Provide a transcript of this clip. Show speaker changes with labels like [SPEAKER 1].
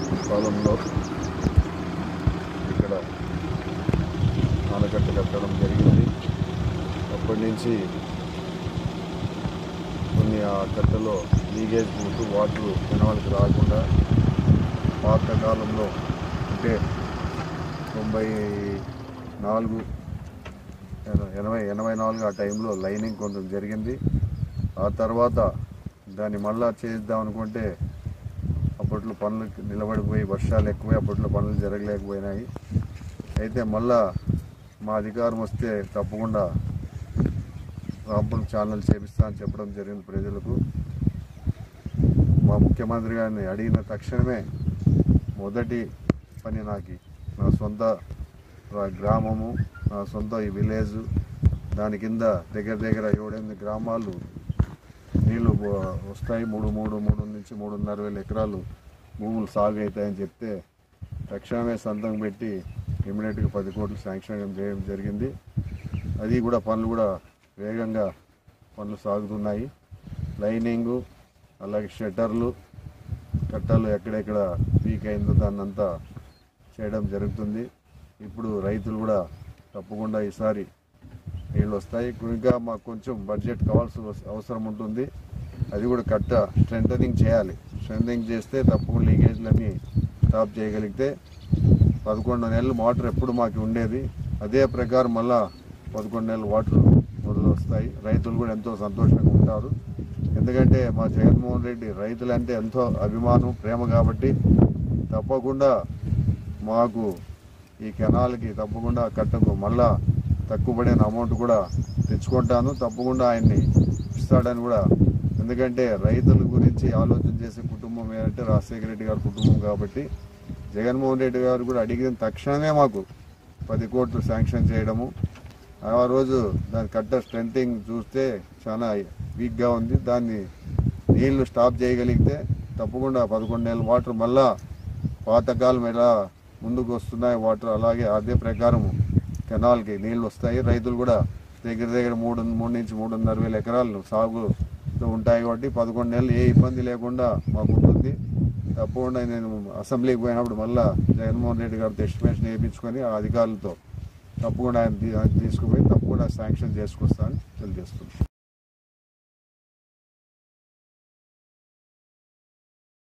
[SPEAKER 1] కాలంలో ఇక్కడ ఆనకట్ట కట్టడం జరిగింది అప్పటి నుంచి కొన్ని ఆ కట్టలో లీగేజ్ పోతూ వాటర్ కెనాల్కి రాకుండా పాత కాలంలో అంటే తొంభై నాలుగు ఎన- ఎనభై ఎనభై నాలుగు ఆ టైంలో లైనింగ్ కొంచెం జరిగింది ఆ తర్వాత దాన్ని మళ్ళా చేద్దాం అనుకుంటే అప్పట్లో పనులు నిలబడిపోయి వర్షాలు ఎక్కువై అప్పట్లో పనులు జరగలేకపోయినాయి అయితే మళ్ళా మా అధికారం వస్తే తప్పకుండా రాంపుల్ ఛానల్ చేపిస్తా అని చెప్పడం జరిగింది ప్రజలకు మా ముఖ్యమంత్రి గారిని అడిగిన తక్షణమే మొదటి పని నాకు నా సొంత రా- గ్రామము నా సొంత ఈ విలేజ్ దాని కింద దగ్గర దగ్గర ఏడెనిమిది గ్రామాలు నీళ్లు పో- వస్తాయి మూడు మూడు మూడు నుంచి మూడున్నర వేల ఎకరాలు భూములు సాగు అవుతాయని చెప్తే తక్షణమే సంతకం పెట్టి ఇమీడియట్గా పది కోట్లు శాంక్షన్ చేయడం జరిగింది అది కూడా పనులు కూడా వేగంగా పనులు సాగుతున్నాయి లైనింగు అలాగే షట్టర్లు కట్టలు ఎక్కడెక్కడ వీక్ అయిందో దాన్ని అంతా చేయడం జరుగుతుంది ఇప్పుడు రైతులు కూడా తప్పకుండా ఈసారి నీళ్ళు వస్తాయి ఇంకా మాకు కొంచెం బడ్జెట్ కావాల్సిన అవసరం ఉంటుంది అది కూడా కట్ట స్ట్రెంథనింగ్ చేయాలి స్ట్రెంథనింగ్ చేస్తే తప్పకుండా లీకేజ్లన్నీ స్టాప్ చేయగలిగితే పదకొండు నెలలు వాటర్ ఎప్పుడు మాకు ఉండేది అదే ప్రకారం మళ్ళా పదకొండు నెలలు వాటర్ మొదలు వస్తాయి రైతులు కూడా ఎంతో సంతోషంగా ఉంటారు ఎందుకంటే మా జగన్మోహన్ రెడ్డి రైతులంటే ఎంతో అభిమానం ప్రేమ కాబట్టి తప్పకుండా మాకు ఈ కెనాల్కి తప్పకుండా కట్టకు మళ్ళా తక్కువ పడిన అమౌంట్ కూడా తెచ్చుకుంటాను తప్పకుండా ఆయన్ని ఇస్తాడని కూడా ఎందుకంటే రైతుల గురించి ఆలోచన చేసే కుటుంబం ఏంటంటే రాజశేఖర రెడ్డి గారి కుటుంబం కాబట్టి జగన్మోహన్ రెడ్డి గారు కూడా అడిగిన తక్షణమే మాకు పది కోట్లు శాంక్షన్ చేయడము ఆ రోజు దాని కట్ట స్ట్రెంథింగ్ చూస్తే చాలా వీక్గా ఉంది దాన్ని నీళ్లు స్టాప్ చేయగలిగితే తప్పకుండా పదకొండు నెలల వాటర్ మళ్ళా పాతకాలం ఎలా ముందుకు వస్తున్నాయి వాటర్ అలాగే అదే ప్రకారం కెనాల్కి నీళ్లు వస్తాయి రైతులు కూడా దగ్గర దగ్గర మూడు మూడు నుంచి మూడున్నర వేల ఎకరాలు సాగు ఉంటాయి కాబట్టి పదకొండు నెలలు ఏ ఇబ్బంది లేకుండా మాకు ఉంటుంది తప్పకుండా నేను అసెంబ్లీకి పోయినప్పుడు మళ్ళా జగన్మోహన్ రెడ్డి గారితో ఎస్టిమేషన్ వేయించుకొని ఆ అధికారులతో తప్పకుండా ఆయన తీ- ఆయన తీసుకుపోయి తప్పకుండా శాంక్షన్ చేసుకొస్తానని తెలియజేస్తున్నాను